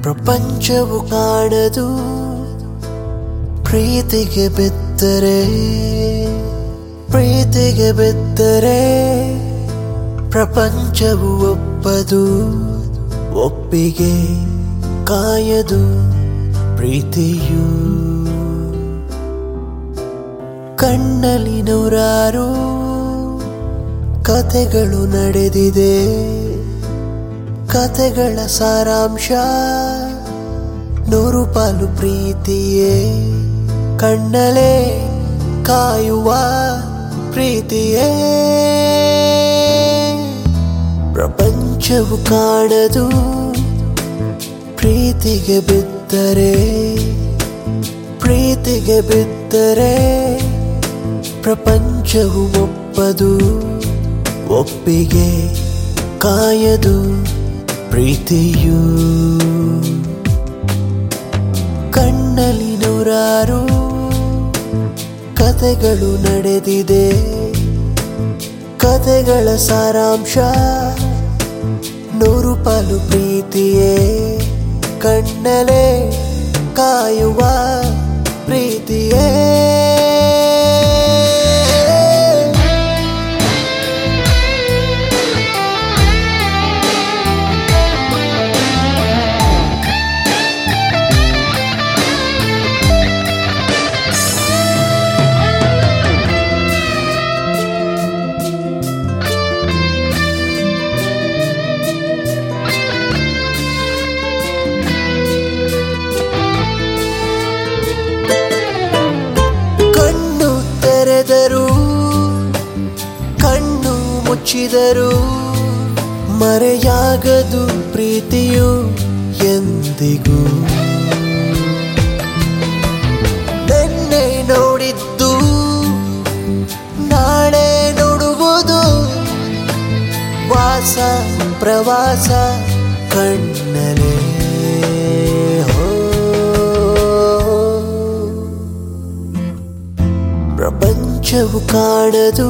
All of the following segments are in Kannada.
ಪ್ರಪಂಚವು ಕಾಣದು ಪ್ರೀತಿಗೆ ಬಿದ್ದರೆ ಪ್ರೀತಿಗೆ ಬಿದ್ದರೆ ಪ್ರಪಂಚವು ಒಪ್ಪದು ಒಪ್ಪಿಗೆ ಕಾಯದು ಪ್ರೀತಿಯು ಕಣ್ಣಲ್ಲಿ ನೂರಾರು ಕತೆಗಳು ನಡೆದಿದೆ ಕತೆಗಳ ಸಾರಾಂಶ ನೂರು ಪಾಲು ಪ್ರೀತಿಯೇ ಕಣ್ಣಲೆ ಕಾಯುವ ಪ್ರೀತಿಯೇ ಪ್ರಪಂಚವು ಕಾಣದು ಪ್ರೀತಿಗೆ ಬಿದ್ದರೆ ಪ್ರೀತಿಗೆ ಬಿದ್ದರೆ ಪ್ರಪಂಚವು ಒಪ್ಪದು ಒಪ್ಪಿಗೆ ಕಾಯದು ಪ್ರೀತಿಯು ಕಣ್ಣಲ್ಲಿ ನೂರಾರು ಕತೆಗಳು ನಡೆದಿದೆ ಕತೆಗಳ ಸಾರಾಂಶ ನೂರು ಪಾಲು ಪ್ರೀತಿಯೇ ಕಣ್ಣಲೆ ಕಾಯುವ ಪ್ರೀತಿಯೇ ಕಣ್ಣು ತೆರೆದರು ಕಣ್ಣು ಮುಚ್ಚಿದರು ಮರೆಯಾಗದು ಪ್ರೀತಿಯು ಎಂದಿಗೂ ನಿನ್ನೆ ನೋಡಿದ್ದು ನಾಳೆ ನೋಡುವುದು ವಾಸ ಪ್ರವಾಸ ಕಣ್ಣಲೇ ಹೋ ಪ್ರಪಂಚವು ಕಾಣದು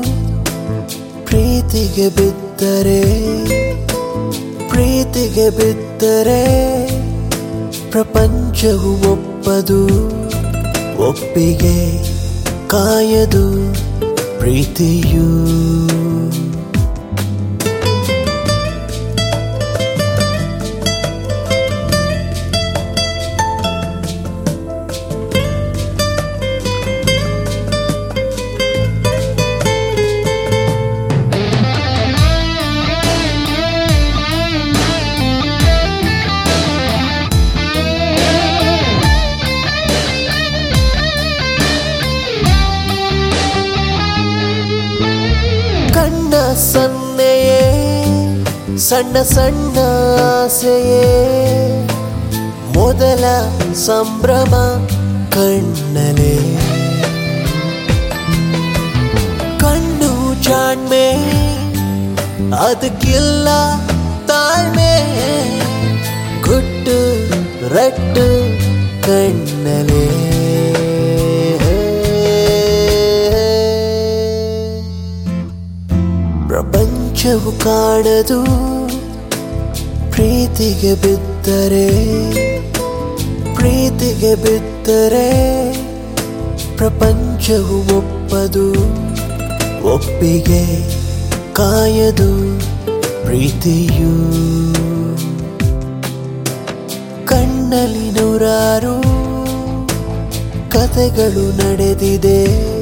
ಪ್ರೀತಿಗೆ ಬಿದ್ದರೆ ಪ್ರೀತಿಗೆ ಬಿದ್ದರೆ ಪ್ರಪಂಚವು ಒಪ್ಪದು ಒಪ್ಪಿಗೆ ಕಾಯದು ಪ್ರೀತಿಯು ಕಣ್ಣ ಸನ್ನೆಯೇ ಸಣ್ಣ ಸಣ್ಣ ಆಸೆಯೇ ಮೊದಲ ಸಂಭ್ರಮ ಕಣ್ಣಲೆ ಕಣ್ಣು ಜಾಣ್ಮೆ ಅದಕ್ಕಿಲ್ಲ ತಾಳ್ಮೆ ಗುಟ್ಟು ರಟ್ಟು ಕಣ್ಣಲೆ ಪ್ರಪಂಚವು ಕಾಣದು ಪ್ರೀತಿಗೆ ಬಿದ್ದರೆ ಪ್ರೀತಿಗೆ ಬಿದ್ದರೆ ಪ್ರಪಂಚವು ಒಪ್ಪದು ಒಪ್ಪಿಗೆ ಕಾಯದು ಪ್ರೀತಿಯು ಕಣ್ಣಲ್ಲಿ ನೂರಾರು ಕತೆಗಳು ನಡೆದಿದೆ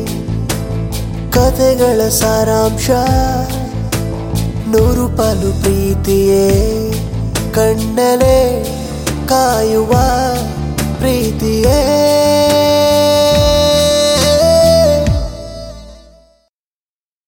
ಕತೆಗಳ ಸಾರಾಂಶ ನೂರು ಪಾಲು ಪ್ರೀತಿಯೇ ಕಣ್ಣಲೆ